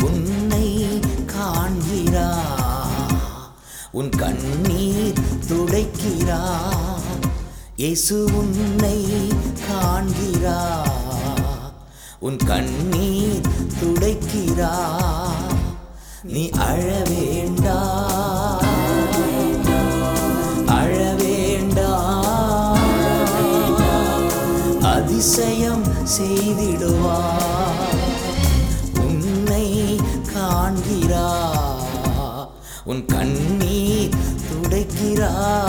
உன்னை காண்கிறா உன் கண்ணீர் துடைக்கிறா இயேசு உன்னை காண்கிறா உன் கண்ணீர் துடைக்கிறா நீ அழ வேண்டா அழ வேண்டா அதிசயம் செய்திடுவா உன்னை காண்கிறா உன் கண்ணீர் துடைக்கிறா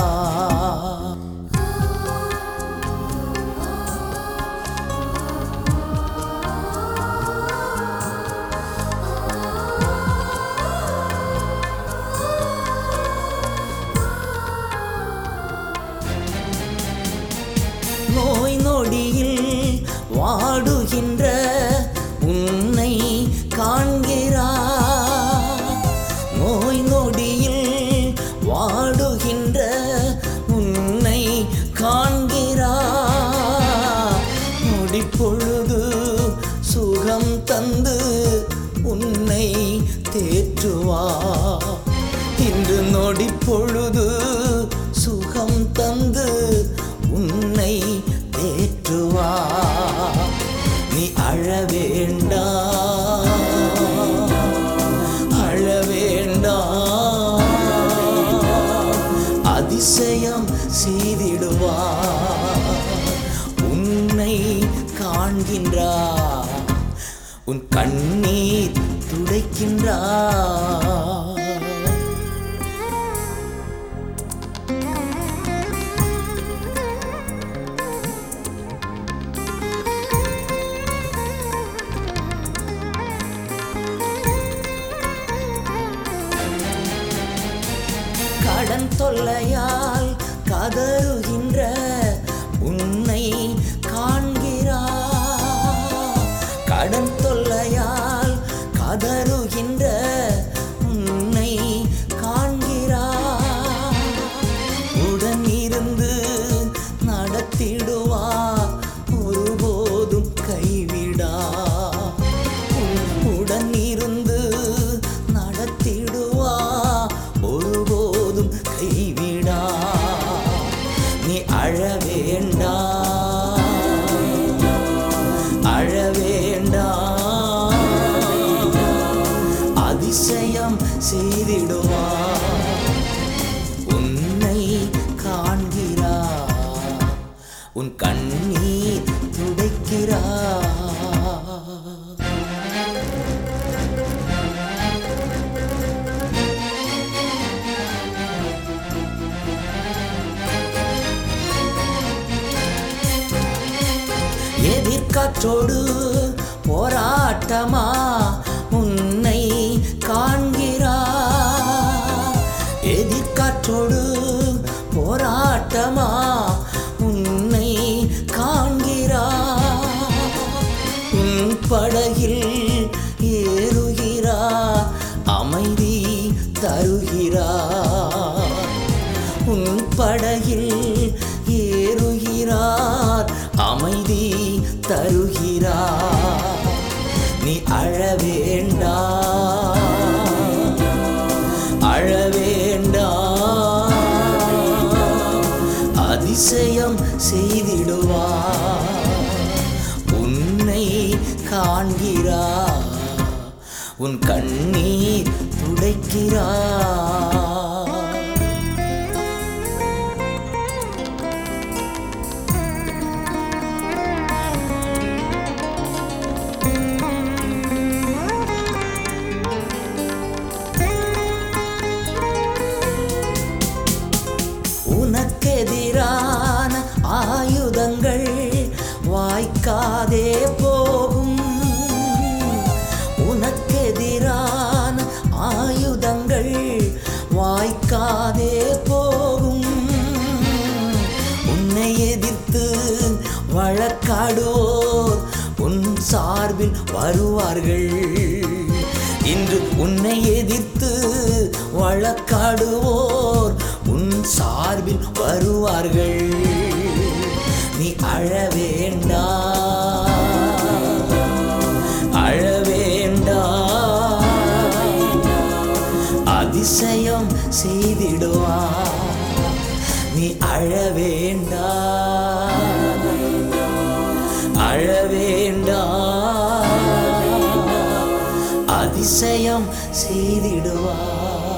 நோய் நொடியில் வாடுகின்ற உன்னை காண்கிறா நோய் நொடியில் வாடுகின்ற உன்னை காண்கிறா நொடி பொழுது சுகம் தந்து உன்னை தேற்றுவா இன்று நொடி பொழுது சுகம் தந்து உன்னை தேற்றுவா நீ அழ வேண்டா அழ வேண்டா அதிசயம் செய்திடுவா உன்னை காண்கின்றா உன் கண்ணீர் துடைக்கின்றா கடன் தொல்லையால் கதறுகின்ற உன்னை காண்கிறா கடன் தொல்லையால் கதறுகின்ற உன்னை காண்கிறா உடன் இருந்து நடத்திடுவா ஒருபோதும் கைவிடா உடன் இருந்து நடத்திடுவா ஒருபோதும் கைவிடா நீ அழ வேண்டா அழ வேண்டா அதிசயம் செய்திடுவா உன்னை காண்கிறா உன் கண்ணீர் துடைக்கிறா எதிர்காற்றோடு போராட்டமா உன்னை காண்கிறா எதிர்காற்றோடு போராட்டமா உன்னை காண்கிறா உன் படகில் ஏறுகிறா அமைதி தருகிறா உன் படகில் ஏறுகிறார் அமைதி தருகிறார் நீ அழ வேண்டா அழ வேண்டா அதிசயம் செய்திடுவா உன்னை காண்கிறா உன் கண்ணீர் துடைக்கிறா உனக்கெதிரான ஆயுதங்கள் வாய்க்காதே போகும் உனக்கெதிரான ஆயுதங்கள் வாய்க்காதே போகும் உன்னை எதிர்த்து வழக்காடுவோர் உன் சார்பில் வருவார்கள் இன்று உன்னை எதிர்த்து வழக்காடுவோர் உன் சார்பில் வருவார்கள் நீ அழ வேண்டா அழ வேண்டா அதிசயம் செய்திடுவார் நீ அழ வேண்டாம் அழ வேண்டாம் அதிசயம் செய்திடுவார்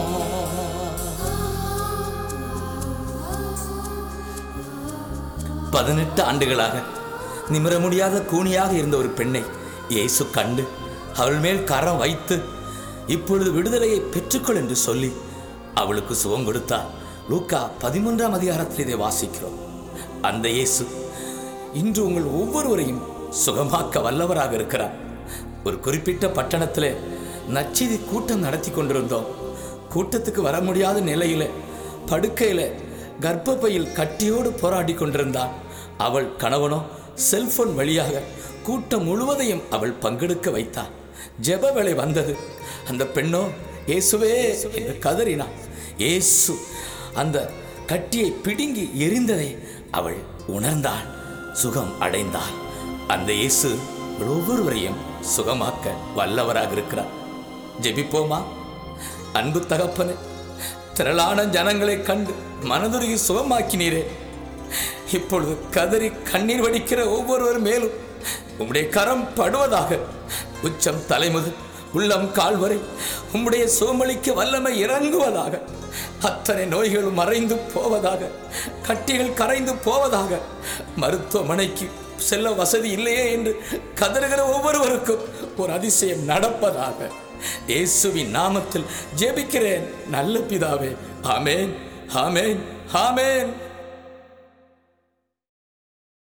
பதினெட்டு ஆண்டுகளாக நிமிர முடியாத கூனியாக இருந்த ஒரு பெண்ணை இயேசு கண்டு அவள் மேல் கரம் வைத்து இப்பொழுது விடுதலையை பெற்றுக்கொள் என்று சொல்லி அவளுக்கு சுகம் கொடுத்தார் லூக்கா பதிமூன்றாம் அதிகாரத்தில் இதை வாசிக்கிறோம் அந்த இயேசு இன்று உங்கள் ஒவ்வொருவரையும் சுகமாக்க வல்லவராக இருக்கிறார் ஒரு குறிப்பிட்ட பட்டணத்தில் நச்செய்தி கூட்டம் நடத்தி கொண்டிருந்தோம் கூட்டத்துக்கு வர முடியாத நிலையில படுக்கையில கர்ப்பப்பையில் கட்டியோடு போராடி கொண்டிருந்தாள் அவள் கணவனோ செல்போன் வழியாக கூட்டம் முழுவதையும் அவள் பங்கெடுக்க வைத்தாள் ஜெப வேளை வந்தது அந்த பெண்ணோ இயேசுவே என்று கதறினாள் இயேசு அந்த கட்டியை பிடுங்கி எரிந்ததை அவள் உணர்ந்தாள் சுகம் அடைந்தாள் அந்த இயேசு ஒவ்வொருவரையும் சுகமாக்க வல்லவராக இருக்கிறார் ஜெபிப்போமா அன்பு தகப்பனே திரளான ஜனங்களை கண்டு மனதுருகி சுகமாக்கினீரே இப்பொழுது கதறி கண்ணீர் வடிக்கிற ஒவ்வொருவர் மேலும் உம்முடைய கரம் படுவதாக உச்சம் தலைமுதல் உள்ளம் கால் வரை உம்முடைய சுகமளிக்க வல்லமை இறங்குவதாக அத்தனை நோய்களும் மறைந்து போவதாக கட்டிகள் கரைந்து போவதாக மருத்துவமனைக்கு செல்ல வசதி இல்லையே என்று கதறுகிற ஒவ்வொருவருக்கும் ஒரு அதிசயம் நடப்பதாக இயேசுவின் நாமத்தில் ஜெபிக்கிறேன் நல்ல பிதாவே ஆமேன் ஆமேன் ஆமேன்